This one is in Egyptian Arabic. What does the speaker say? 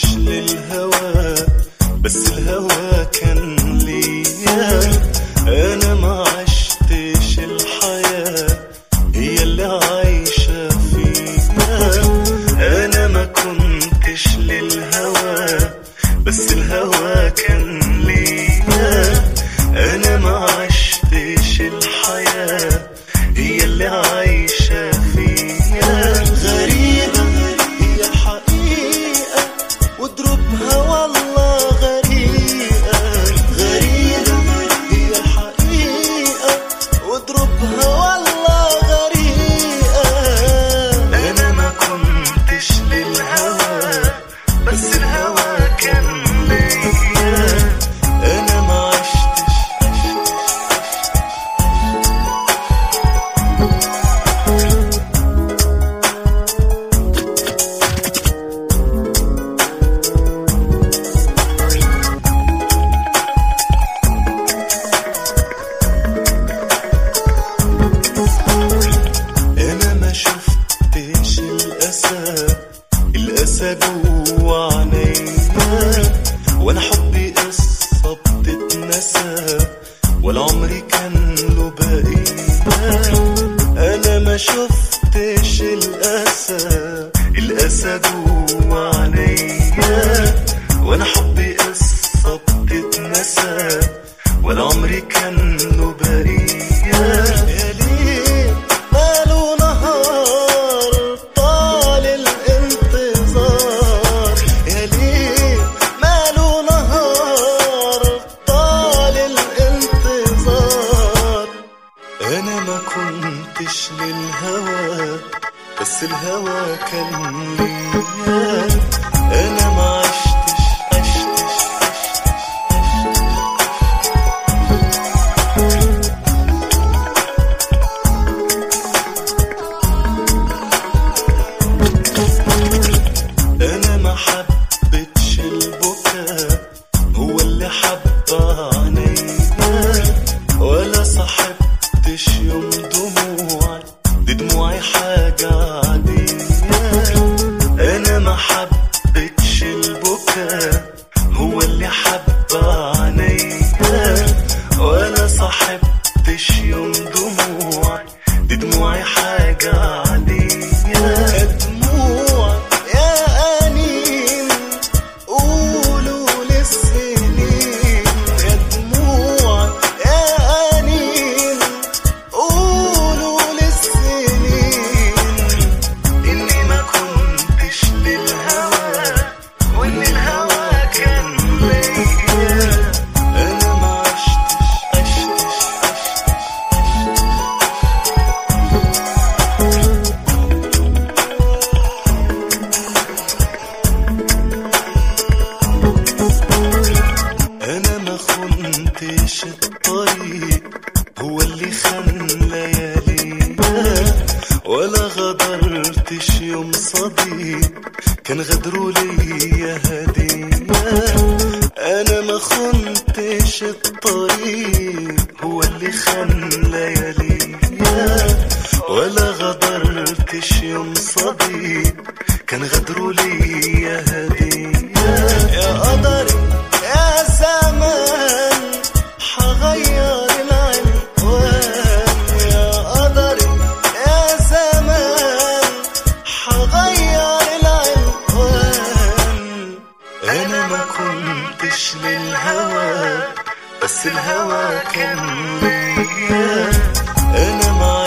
للهوى بس الهوى كان ليا انا ما عشتش الحياة هي اللي عايشة فيها انا ما كنتش للهوى بس الهوى كان ليا انا ما عشتش الحياة هي اللي عايشة فيها غريبة هي الحقيقة ودروبها والله غريقة غريبة هي الحقيقة ودروبها والله غريقة أنا ما كنتش للهوى بس الهوى كان ليا أنا ما عشتش انا ما شفتش الاسى الاسى جوا عينيا ولا حبي قصه بتتنسى ولا عمري كان له بقيه انا ما شفتش الاسى الاسى جوا عينيا وانا حبي قصه بتتنسى ولا عمري كان له بقيه يا ليل ماله نهار طال الانتظار يا ليل ماله نهار طال الانتظار انا ما كنتش للهوى بس الهوى كان ليا انا ما عشتش عشتش انا ما حبيتش البكاء هو اللي حب عينيا ولا صاحبتش يوم دموعي دي دموعي حاجة عادية انا ما حبيتش البكاء هو اللي حب عينيا ولا صاحبتش يوم دموعي دي دموعي حاجة عادية يا دموع يا أنين قولوا للسنين يا دموع يا أنين قولوا للسنين إني ما كنتش للهوى وإن الهوى كان ليا أنا ما عشتش عشتش عشتش انا ما خنتش الطريق هو اللي خان ليالينا ولا غدرتش يوم صديق كان غدره ليا هدية انا ما خنتش الطريق هو اللي خان ليالينا ولا غدرتش يوم صديق كان غدره ليا هدية يا قدري يا زمان حغير العنوان يا قدري يا زمان حغير العنوان انا ما كنتش للهوى بس الهوى كان ليا انا ما